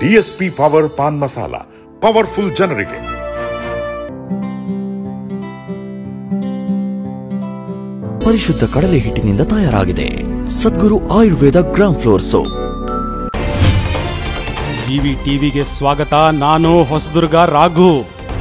DSP power paan masala powerful ಜನರಿಗೆ ಪರಿಶುದ್ಧ ಕಡಲೆ ಹಿಟ್ಟಿನಿಂದ ತಯಾರಾಗಿದೆ Sadguru Ayurveda gram flour soap GV ಟಿವಿಗೆ ಸ್ವಾಗತ ನಾನು ಹೊಸದುರ್ಗ ರಾಘು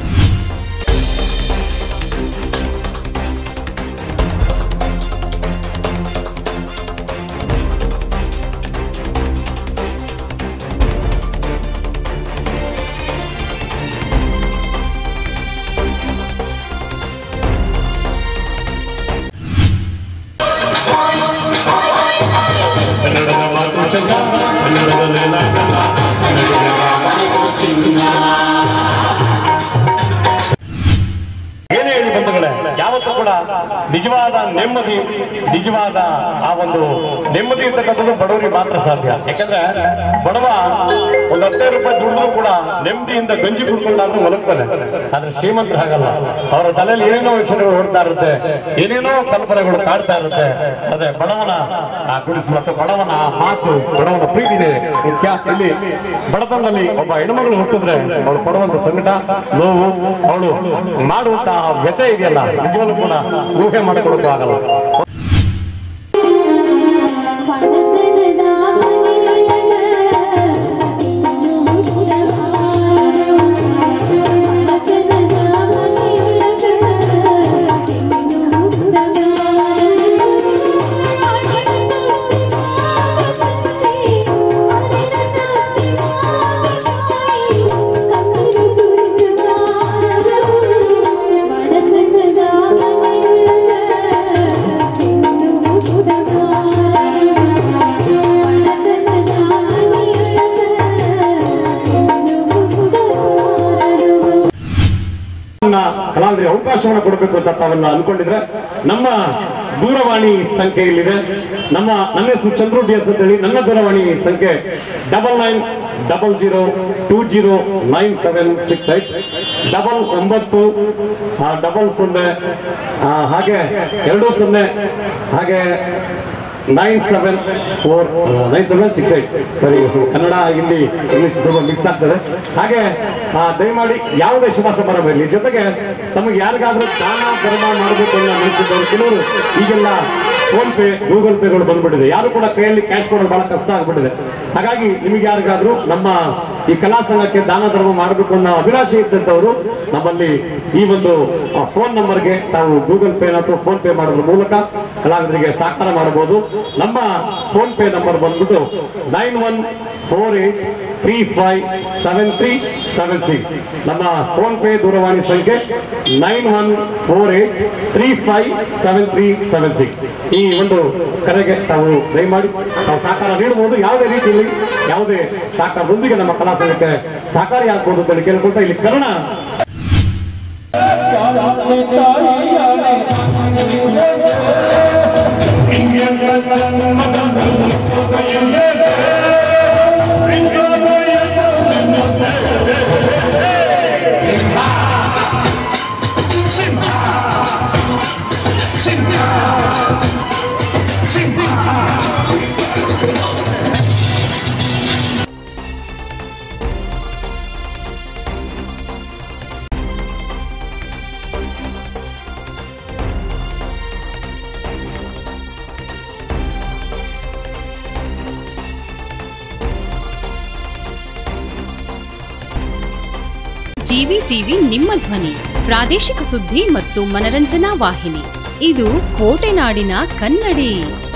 ಏನೇ ಹೇಳಿ ಬಂಧುಗಳೇ ಯಾವತ್ತೂ ಕೂಡ ನಿಜವಾದ ನೆಮ್ಮದಿ ನಿಜವಾದ ಆ ಒಂದು ನೆಮ್ಮದಿ ಇರ್ತಕ್ಕಂಥದ್ದು ಬಡವರಿಗೆ ಮಾತ್ರ ಸಾಧ್ಯ ಯಾಕಂದ್ರೆ ಬಡವ ಒಂದು ಹದಿನೈದು ರೂಪಾಯಿ ದುಡಿದ್ರು ಕೂಡ ನೆಮ್ಮದಿಯಿಂದ ಗಂಜಿ ಕುಡ್ಕೊಂಡಾದ್ರೂ ಮಲಗ್ತಾನೆ ಆದ್ರೆ ಶ್ರೀಮಂತರು ಹಾಗಲ್ಲ ಅವರ ತಲೆಯಲ್ಲಿ ಏನೇನೋ ಯೋಚನೆಗಳು ಓಡ್ತಾ ಇರುತ್ತೆ ಏನೇನೋ ಕಲ್ಪನೆಗಳು ಕಾಡ್ತಾ ಇರುತ್ತೆ ಅದೇ ಬಡವನ ಆ ಗುಡಿಸು ಮತ್ತು ಬಡವನ ಆ ಮಾತು ಬಡವನ ಪ್ರೀತಿ ಇದೆ ಮುಖ್ಯ ಇಲ್ಲಿ ಬಡತನದಲ್ಲಿ ಒಬ್ಬ ಹೆಣ್ಮಗಳು ಹುಟ್ಟಿದ್ರೆ ಅವಳು ಪಡುವಂತ ಸಂಕಟ ನೋವು ಅವಳು ಮಾಡುವಂತ ಆ ವ್ಯತೆ ಇದೆಯಲ್ಲ ನಿಜವಾಗ್ಲೂ ಕೂಡ ಊಹೆ ಮಾಡಿಕೊಳ್ಳೋದು ಆಗಲ್ಲ ನನ್ನ ಕಲಾವಿದರಿಗೆ ಅವಕಾಶವನ್ನು ಕೊಡಬೇಕು ಅಂತ ತಾವೆಲ್ಲ ಅನ್ಕೊಂಡಿದ್ರೆ ನಮ್ಮ ದೂರವಾಣಿ ಸಂಖ್ಯೆ ಇಲ್ಲಿದೆ ನಮ್ಮ ನನ್ನ ಹೆಸರು ಚಂದ್ರು ಡಿ ಎಸ್ ಅಂತ ಹೇಳಿ ನನ್ನ ದೂರವಾಣಿ ಸಂಖ್ಯೆ double nine double zero two zero nine seven six eight double ಒಂಬತ್ತು ಡಬಲ್ ಸೊನ್ನೆ ಆ, ಹಾಗೆ ಎರಡು ಸೊನ್ನೆ ಹಾಗೆ nine seven four nine seven six eight ಸರಿ ಸ್ವಲ್ಪ ಕನ್ನಡ ಹಿಂದಿ ಇಂಗ್ಲಿಷ್ ಸ್ವಲ್ಪ ಮಿಕ್ಸ್ ಆಗ್ತದೆ ಹಾಗೆ ಆ, ದಯಮಾಡಿ ಯಾವುದೇ ಶುಭ ಸಮಾರಂಭ ಇರಲಿ ಜೊತೆಗೆ ತಮಗೆ ಯಾರಿಗಾದ್ರೂ ದಾನ ಧರ್ಮ ಮಾಡಬೇಕು ಅನ್ನೋ ಮನಸ್ಸಿದ್ದವರು ಕೆಲವರು ಈಗೆಲ್ಲ ಫೋನ್ ಪೇ ಗೂಗಲ್ ಪೇಗಳು ಬಂದ್ಬಿಟ್ಟಿದೆ ಯಾರು ಕೂಡ ಕೈಯಲ್ಲಿ ಕ್ಯಾಶ್ ಕೊಡೋದು ಬಹಳ ಕಷ್ಟ ಆಗ್ಬಿಟ್ಟಿದೆ ಹಾಗಾಗಿ ನಿಮಗೆ ಯಾರಿಗಾದ್ರೂ ನಮ್ಮ ಈ ಕಲಾ ಸಂಘಕ್ಕೆ ದಾನ ಧರ್ಮ ಮಾಡಬೇಕು ಅನ್ನೋ ಅಭಿಲಾಷೆ ಇದ್ದಂಥವರು ನಮ್ಮಲ್ಲಿ ಈ ಒಂದು ಫೋನ್ ನಂಬರ್ಗೆ ತಾವು ಗೂಗಲ್ ಪೇ ಅಥವಾ ಫೋನ್ ಪೇ ಮಾಡೋದ್ರ ಮೂಲಕ ಕಲಾವಿದರಿಗೆ ಸಹಕಾರ ಮಾಡಬಹುದು ನಮ್ಮ ಫೋನ್ ಪೇ ನಂಬರ್ ಬಂದ್ಬಿಟ್ಟು nine one four eight three five seven three seven six ನಮ್ಮ ಫೋನ್ ಪೇ ದೂರವಾಣಿ ಸಂಖ್ಯೆ nine one four eight three five seven three seven six ಈ ಒಂದು ಕರೆಗೆ ತಾವು ದಯಮಾಡಿ ತಾವು ಸಹಕಾರ ನೀಡಬಹುದು ಯಾವುದೇ ರೀತಿಯಲ್ಲಿ ಯಾವುದೇ ಸಹಕಾರದೊಂದಿಗೆ ನಮ್ಮ ಕಲಾ ಸಂಘಕ್ಕೆ ಸಹಕಾರಿ ಆಗ್ಬೋದು ಅಂತ ಹೇಳಿ ಕೇಳ್ಕೊಳ್ತಾ ಇಲ್ಲಿ ಕನ್ನಡ ಜಿವಿ ಟಿವಿ ನಿಮ್ಮ ಧ್ವನಿ ಪ್ರಾದೇಶಿಕ ಸುದ್ದಿ ಮತ್ತು ಮನರಂಜನಾ ವಾಹಿನಿ ಇದು ಕೋಟೆನಾಡಿನ ಕನ್ನಡಿ